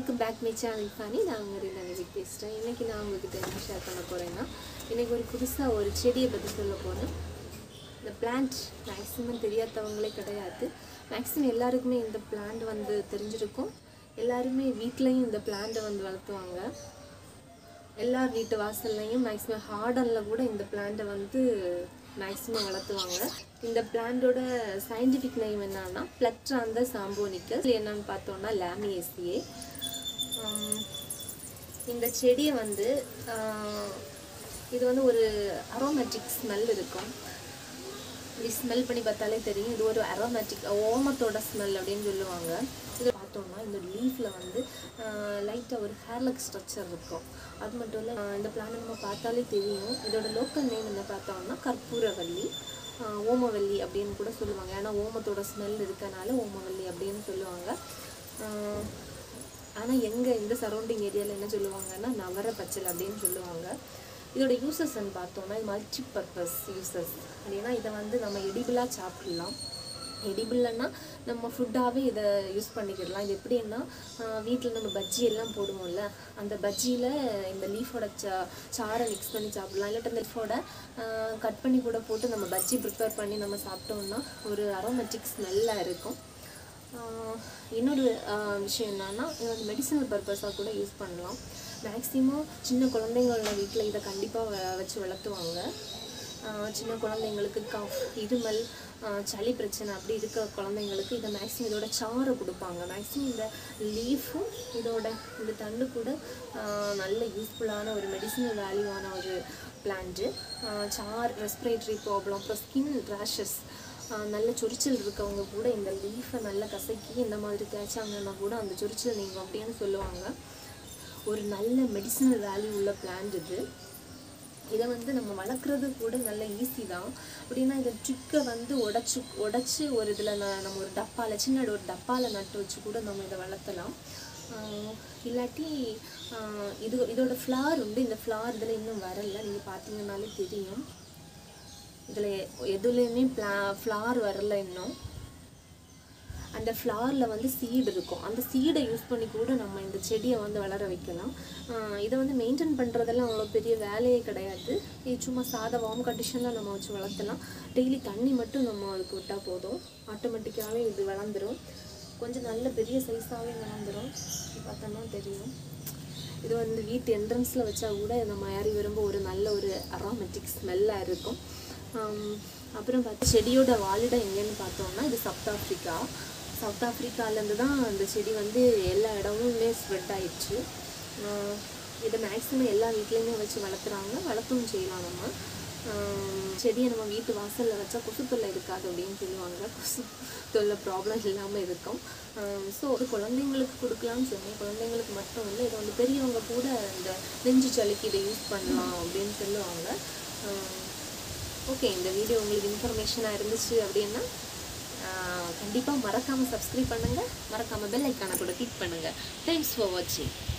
welcome back my channel ஃபேனி நான் உங்கள் நினைவு பேசுகிறேன் இன்றைக்கி நான் உங்ககிட்ட என்ன ஷேர் பண்ண போகிறேன்னா இன்றைக்கி ஒரு புதுசாக ஒரு செடியை பற்றி சொல்ல போகிறேன் இந்த பிளான்ட் மேக்ஸிமம் தெரியாதவங்களே கிடையாது மேக்ஸிமம் எல்லாருக்குமே இந்த பிளான்ட் வந்து தெரிஞ்சிருக்கும் எல்லாருமே வீட்லேயும் இந்த பிளான்ட்டை வந்து வளர்த்துவாங்க எல்லார் வீட்டு வாசல்லையும் மேக்ஸிமம் ஹார்டனில் கூட இந்த பிளான்ட்டை வந்து மேக்ஸிமம் வளர்த்துவாங்க இந்த பிளான்ட்டோட சயின்டிஃபிக் நேம் என்னன்னா பிளக்ட்ராந்த சாம்போனிக்கஸ் என்னன்னு பார்த்தோம்னா லேமியேசியே இந்த செடியை வந்து ஆஹ், இது வந்து ஒரு அரோமேட்டிக் ஸ்மெல் இருக்கும் இது ஸ்மெல் பண்ணி பார்த்தாலே தெரியும் இது ஒரு அரோமேட்டிக் ஓமத்தோட ஸ்மெல் அப்படின்னு சொல்லுவாங்க இது பார்த்தோம்னா இந்த லீஃபில் வந்து லைட்டாக ஒரு ஹேர்லக் ஸ்ட்ரக்சர் இருக்கும் அது மட்டும் இல்லை இந்த பிளான் நம்ம பார்த்தாலே தெரியும் இதோட லோக்கல் நேம் என்ன பார்த்தோம்னா கற்பூரவல்லி ஆஹ் ஓமவல்லி அப்படின்னு கூட சொல்லுவாங்க ஏன்னா ஓமத்தோட ஸ்மெல் இருக்கனால ஓமவல்லி அப்படின்னு சொல்லுவாங்க ஆஹ் ஆனால் எங்கே இந்த சரௌண்டிங் ஏரியாவில் என்ன சொல்லுவாங்கன்னா நவர பச்சல் அப்படின்னு சொல்லுவாங்க இதோட யூசஸ்ன்னு பார்த்தோம்னா இது மல்டி பர்பஸ் யூசஸ் அப்படின்னா இதை வந்து நம்ம எடிபிளாக சாப்பிடலாம் எடிபிள்னா நம்ம ஃபுட்டாகவே இதை யூஸ் பண்ணிக்கிடலாம் இது எப்படின்னா வீட்டில் நம்ம பஜ்ஜி எல்லாம் போடுவோம்ல அந்த பஜ்ஜியில் இந்த லீஃபோட சா சாறை மிக்ஸ் பண்ணி சாப்பிடலாம் இல்லாட்டி அந்த லீஃபோட கட் பண்ணி கூட போட்டு நம்ம பஜ்ஜி ப்ரிப்பேர் பண்ணி நம்ம சாப்பிட்டோம்னா ஒரு அரோமேட்டிக் ஸ்மெல்லாக இருக்கும் ஆஹ் இன்னொரு ஆஹ் விஷயம் என்னன்னா இது வந்து மெடிசனல் பர்பஸாக கூட யூஸ் பண்ணலாம் மேக்ஸிமம் சின்ன குழந்தைங்கள வீட்டில் இதை கண்டிப்பாக வச்சு வளர்த்துவாங்க ஆஹ் சின்ன குழந்தைங்களுக்கு கஃப் இருமல் ஆஹ் சளி பிரச்சனை அப்படி இருக்க குழந்தைங்களுக்கு இதை மேக்ஸிமம் இதோட சாறை கொடுப்பாங்க மேக்ஸிமம் இந்த லீஃபும் இதோட இந்த தண்டு கூட ஆஹ் நல்ல யூஸ்ஃபுல்லான ஒரு மெடிசினல் வேல்யூவான ஒரு பிளான்ட்டு சார் ரெஸ்பிரேட்டரி ப்ராப்ளம் அப்புறம் ஸ்கின் ரேஷஸ் ஆஹ் நல்ல சொரிச்சல் இருக்கவங்க கூட இந்த லீஃபை நல்லா கசக்கி இந்த மாதிரி தேய்ச்சாங்கன்னா கூட அந்த சொரிச்சல் நீங்கும் அப்படின்னு சொல்லுவாங்க ஒரு நல்ல மெடிசினல் வேல்யூ உள்ள பிளான்ட் இது இதை வந்து நம்ம வளர்க்குறது கூட நல்ல ஈஸி தான் அப்படின்னா இதை ட்ரிக்கை வந்து உடச்சி உடச்சி ஒரு இதில் நம்ம ஒரு டப்பாவில் சின்ன ஒரு டப்பாவில் நட்டு வச்சு கூட நம்ம இதை வளர்த்தலாம் ஆஹ் இல்லாட்டி ஆஹ் இது இதோட ஃப்ளார் உண்டு இந்த ஃப்ளார் இதில் இன்னும் வரல நீங்கள் பார்த்தீங்கன்னாலே தெரியும் இதில் எதுலேயுமே ப்ளா ஃப்ளார் வரல இன்னும் அந்த ஃப்ளாரில் வந்து சீடு இருக்கும் அந்த சீடை யூஸ் பண்ணி கூட நம்ம இந்த செடியை வந்து வளர வைக்கலாம் ஆஹ் இதை வந்து மெயின்டைன் பண்ணுறதெல்லாம் அவ்வளோ பெரிய வேலையே கிடையாது இது சும்மா சாதா வார்ம் கண்டிஷனில் நம்ம வச்சு வளர்த்தலாம் டெய்லி தண்ணி மட்டும் நம்ம அதுக்கு விட்டால் போதும் ஆட்டோமேட்டிக்காகவே இது வளர்ந்துரும் கொஞ்சம் நல்ல பெரிய சைஸாகவே வளர்ந்துரும் பார்த்தோம்னா தெரியும் இது வந்து வீட்டு என்ட்ரன்ஸில் வச்சா கூட நம்ம யாரி வரும்போது ஒரு நல்ல ஒரு அரோமேட்டிக் ஸ்மெல்லாக இருக்கும் ஆம், அப்புறம் பார்த்து செடியோட வாழிடம் எங்கேன்னு பார்த்தோம்னா இது சவுத் ஆஃப்ரிக்கா சவுத் ஆஃப்ரிக்காலேருந்து தான் அந்த செடி வந்து எல்லா இடமுமே ஸ்ப்ரெட் ஆயிடுச்சு ஆஹ் இதை மேக்ஸிமம் எல்லா வீட்லேயுமே வச்சு வளர்த்துறாங்க வளர்த்தவும் செய்யலாம் நம்ம ஆஹ் செடியை நம்ம வீட்டு வாசலில் வச்சா கொசு தொல்லை இருக்காது அப்படின்னு சொல்லுவாங்க கொசு தொல்லை ப்ராப்ளம் இல்லாமல் இருக்கும் ஸோ ஒரு குழந்தைங்களுக்கு கொடுக்கலாம்னு சொன்னேன் குழந்தைங்களுக்கு மட்டும் இல்லை இதை வந்து பெரியவங்க கூட இந்த நெஞ்சு சளிக்கு இதை யூஸ் பண்ணலாம் அப்படின்னு சொல்லுவாங்க ஓகே இந்த வீடியோ உங்களுக்கு இன்ஃபர்மேஷனாக இருந்துச்சு அப்படின்னா கண்டிப்பாக மறக்காமல் சப்ஸ்கிரைப் பண்ணுங்கள் மறக்காமல் பெல் ஐக்கானை கூட கிளிக் பண்ணுங்கள் தேங்க்ஸ் ஃபார் வாட்சிங்